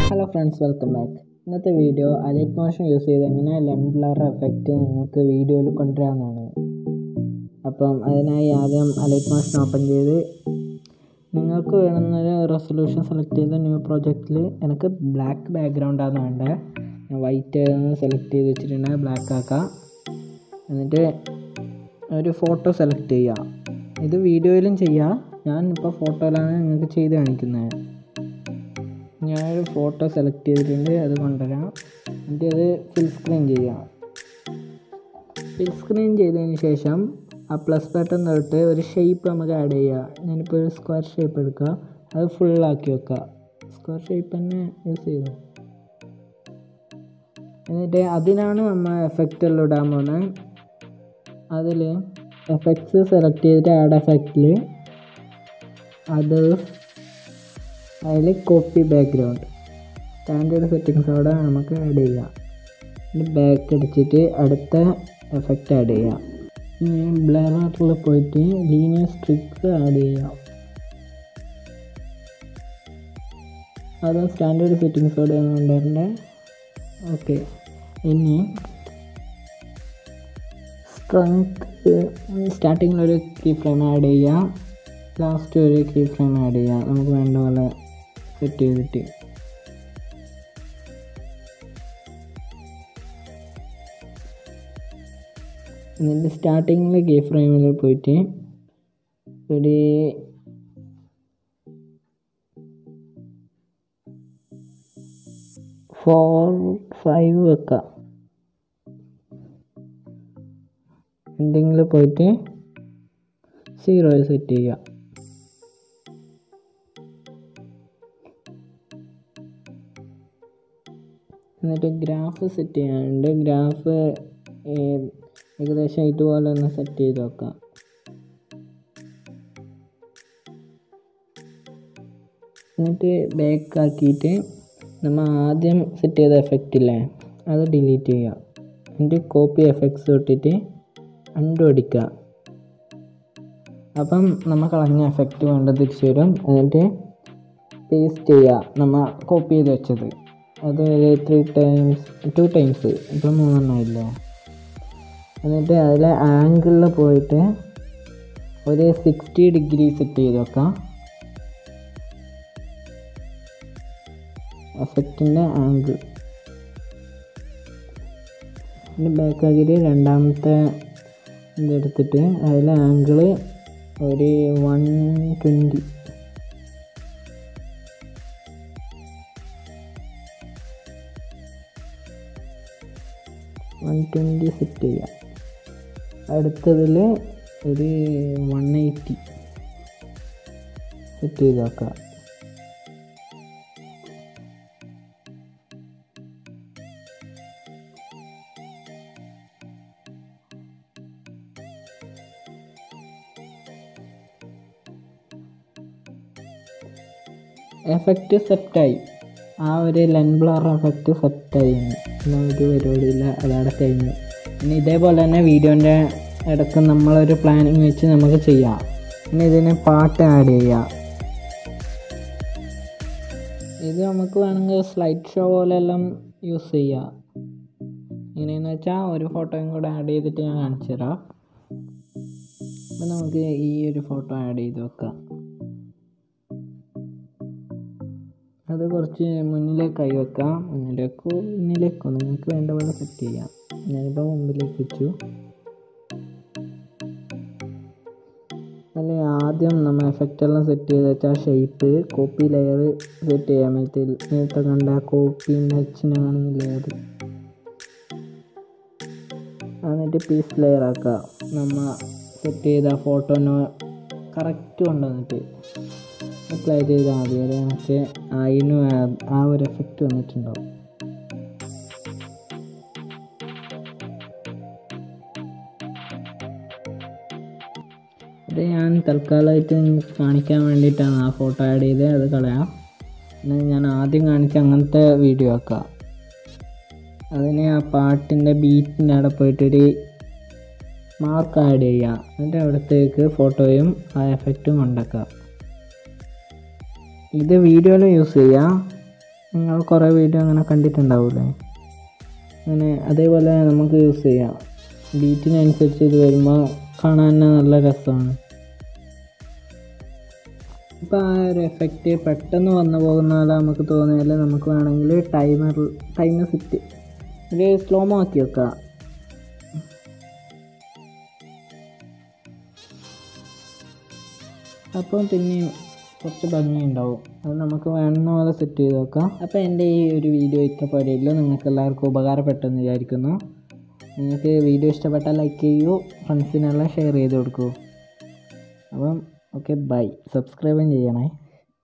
hello friends welcome back ഇന്നത്തെ video Alight motion use ചെയ്ത് എങ്ങനെ ലെൻ ബ്ലർ എഫക്റ്റ് നിങ്ങൾക്ക് വീഡിയോയിൽ കൊണ്ടുവരാമെന്നാണ് അപ്പം അതിനായി ആദ്യം അലൈറ്റ് മോഷൻ ഓപ്പൺ ചെയ്ത് നിങ്ങൾക്ക് വേണമെന്നൊരു റെസൊല്യൂഷൻ സെലക്ട് ചെയ്ത് ന്യൂ പ്രോജക്റ്റിൽ എനിക്ക് ബ്ലാക്ക് ബാക്ക്ഗ്രൗണ്ടാണ് വേണ്ടത് ഞാൻ വൈറ്റ് സെലക്ട് ചെയ്ത് വെച്ചിട്ടുണ്ട് ബ്ലാക്ക് ആക്കാം എന്നിട്ട് ഒരു ഫോട്ടോ സെലക്ട് ചെയ്യുക ഇത് വീഡിയോയിലും ചെയ്യാം ഞാൻ ഇപ്പോൾ ഫോട്ടോയിലാണ് നിങ്ങൾക്ക് ചെയ്ത് കാണിക്കുന്നത് ഞാനൊരു ഫോട്ടോ സെലക്ട് ചെയ്തിട്ടുണ്ട് അത് കൊണ്ടുവരാം എന്നിട്ട് അത് ഫിൽ സ്ക്രീൻ ചെയ്യാം ഫിൽ സ്ക്രീൻ ചെയ്തതിന് ശേഷം ആ പ്ലസ് ബട്ടൺ തൊട്ട് ഒരു ഷേപ്പ് നമുക്ക് ആഡ് ചെയ്യുക ഞാനിപ്പോൾ ഒരു സ്ക്വയർ ഷേപ്പ് എടുക്കുക അത് ഫുള്ളാക്കി വെക്കുക സ്ക്വയർ ഷേപ്പ് തന്നെ യൂസ് ചെയ്തു എന്നിട്ട് അതിനാണ് നമ്മൾ എഫക്റ്റ് എല്ലാം ഇടാൻ പോകുന്നത് അതിൽ എഫക്ട്സ് സെലക്ട് ചെയ്തിട്ട് ആഡ് എഫക്റ്റിൽ അത് അതിൽ കോപ്പി ബാക്ക്ഗ്രൗണ്ട് സ്റ്റാൻഡേർഡ് സെറ്റിങ്സോടെ നമുക്ക് ആഡ് ചെയ്യാം ഇനി ബാക്ക് അടിച്ചിട്ട് അടുത്ത എഫക്റ്റ് ആഡ് ചെയ്യാം ഇനി ബ്ലറാട്ടിൽ പോയിട്ട് ലീനിയർ സ്ട്രിക്സ് ആഡ് ചെയ്യാം അത് സ്റ്റാൻഡേർഡ് സെറ്റിങ്സോടെ കൊണ്ടുവരണ്ടേ ഓക്കെ ഇനി സ്ട്രെങ്ത് സ്റ്റാർട്ടിങ്ങിൽ ഒരു കീ ഫ്രെയിം ആഡ് ചെയ്യാം ലാസ്റ്റ് ഒരു കീ ഫ്രെയിം ആഡ് ചെയ്യാം നമുക്ക് വേണ്ട പോലെ സെറ്റ് ചെയ്തിട്ട് എന്നിട്ട് സ്റ്റാർട്ടിങ്ങിൽ കീ ഫ്രെയിമിൽ പോയിട്ട് ഒരു ഫോർ ഫൈവ് വെക്കാം എന്തെങ്കിലും പോയിട്ട് സീറോ സെറ്റ് ചെയ്യുക എന്നിട്ട് ഗ്രാഫ് സെറ്റ് ചെയ്യാനുണ്ട് ഗ്രാഫ് ഏകദേശം ഇതുപോലെ ഒന്ന് സെറ്റ് ചെയ്ത് വെക്കാം എന്നിട്ട് ബാക്ക് ആക്കിയിട്ട് നമ്മൾ ആദ്യം സെറ്റ് ചെയ്ത എഫക്റ്റ് ഇല്ലേ അത് ഡിലീറ്റ് ചെയ്യുക എന്നിട്ട് കോപ്പി എഫക്ട്സ് തൊട്ടിട്ട് അണ്ടു അടിക്കുക അപ്പം നമ്മൾ കളഞ്ഞ എഫക്റ്റ് വേണ്ട തിരിച്ചു വരും എന്നിട്ട് പേസ്റ്റ് ചെയ്യുക നമ്മൾ കോപ്പി ചെയ്ത് വെച്ചത് അത് ഒരു ത്രീ ടൈംസ് ടു ടൈംസ് ഇപ്പം മൂന്നെണ്ണം ഇല്ലേ എന്നിട്ട് അതിൽ ആംഗിളിൽ പോയിട്ട് ഒരു സിക്സ്റ്റി ഡിഗ്രി സെറ്റ് ചെയ്ത് വെക്കാം എഫക്റ്റിൻ്റെ ആംഗിൾ പിന്നെ ബാക്ക് ആക്കിയിട്ട് രണ്ടാമത്തെ ഇതെടുത്തിട്ട് അതിൽ ആംഗിള് ഒരു one twenty one twenty set ചെയ്യാം അടുത്തതിൽ ഒരു വൺ എയ്റ്റി സെറ്റ് ചെയ്ത് വെക്കാം എഫക്റ്റ് സെറ്റായി ആ ഒരു ലെൻ ബ്ലർ എഫക്റ്റ് സെറ്റായി പിന്നെ ഒരു പരിപാടിയില്ല അതവിടെ കഴിഞ്ഞു ഇനി ഇതേപോലെ തന്നെ വീഡിയോൻ്റെ ഇടയ്ക്ക് നമ്മളൊരു പ്ലാനിങ് വെച്ച് നമുക്ക് ചെയ്യാം ഇനി ഇതിന് പാട്ട് ആഡ് ചെയ്യാം ഇത് നമുക്ക് വേണമെങ്കിൽ സ്ലൈഡ് ഷോ പോലെല്ലാം യൂസ് ചെയ്യാം എങ്ങനെയെന്ന് വെച്ചാൽ ഒരു ഫോട്ടോയും കൂടെ ആഡ് ചെയ്തിട്ട് ഞാൻ കാണിച്ചു തരാം അപ്പം നമുക്ക് ഈ ഒരു ഫോട്ടോ ആഡ് ചെയ്ത് വെക്കാം അത് കുറച്ച് മുന്നിലേക്കായി വെക്കാം മുന്നിലേക്കോ മുന്നിലേക്കോ നിങ്ങൾക്ക് വേണ്ട പോലെ സെറ്റ് ചെയ്യാം ഞാനിപ്പോൾ മുമ്പിലേക്ക് വെച്ചു അല്ലെ ആദ്യം നമ്മൾ എഫക്റ്റ് എല്ലാം സെറ്റ് ചെയ്ത് വെച്ചാൽ ഷേപ്പ് കോപ്പി ലെയർ സെറ്റ് ചെയ്യാൻ പറ്റി നേരത്തെ കണ്ട കോപ്പി നച്ചിനെ കാണുന്നില്ല അത് എന്നിട്ട് പീസ് ലെയർ ആക്കുക നമ്മൾ സെറ്റ് ചെയ്ത ഫോട്ടോനെ കറക്റ്റ് കൊണ്ടുവന്നിട്ട് അപ്ലൈ ചെയ്താൽ മതി അത് നമുക്ക് അതിന് ആ ഒരു എഫക്റ്റ് വന്നിട്ടുണ്ടാവും അത് ഞാൻ തൽക്കാലമായിട്ട് നിങ്ങൾക്ക് കാണിക്കാൻ വേണ്ടിയിട്ടാണ് ആ ഫോട്ടോ ആഡ് ചെയ്ത് അത് കളയാം എന്നാൽ ഞാൻ ആദ്യം കാണിച്ച അങ്ങനത്തെ വീഡിയോ ആക്കാം അതിന് ആ പാട്ടിൻ്റെ ബീറ്റിൻ്റെ അവിടെ പോയിട്ടൊരു മാർക്ക് ആഡ് ചെയ്യാം എന്നിട്ട് അവിടത്തേക്ക് ഫോട്ടോയും ആ എഫക്റ്റും കൊണ്ടാക്കാം ഇത് വീഡിയോയിൽ യൂസ് ചെയ്യാം നിങ്ങൾ കുറേ വീഡിയോ അങ്ങനെ കണ്ടിട്ടുണ്ടാവില്ലേ അങ്ങനെ അതേപോലെ നമുക്ക് യൂസ് ചെയ്യാം ബീറ്റിനനുസരിച്ച് ഇത് വരുമ്പോൾ കാണാൻ തന്നെ നല്ല രസമാണ് ഇപ്പോൾ ആ ഒരു എഫക്റ്റ് പെട്ടെന്ന് വന്നു പോകുന്ന പോലെ നമുക്ക് തോന്നിയാൽ നമുക്ക് വേണമെങ്കിൽ ടൈമർ ടൈമർ സെറ്റ് ഒരു സ്ലോമോ ആക്കി വെക്കാം അപ്പം പിന്നെ കുറച്ച് ഭംഗിയുണ്ടാവും അത് നമുക്ക് വേണമെന്ന പോലെ സെറ്റ് ചെയ്ത് വെക്കാം അപ്പോൾ എൻ്റെ ഈ ഒരു വീഡിയോ ഇഷ്ടപ്പെടുകയുള്ളൂ നിങ്ങൾക്ക് എല്ലാവർക്കും ഉപകാരപ്പെട്ടെന്ന് വിചാരിക്കുന്നു നിങ്ങൾക്ക് വീഡിയോ ഇഷ്ടപ്പെട്ടാൽ ലൈക്ക് ചെയ്യൂ ഫ്രണ്ട്സിനെല്ലാം ഷെയർ ചെയ്ത് കൊടുക്കൂ അപ്പം ഓക്കെ ബൈ സബ്സ്ക്രൈബും ചെയ്യണേ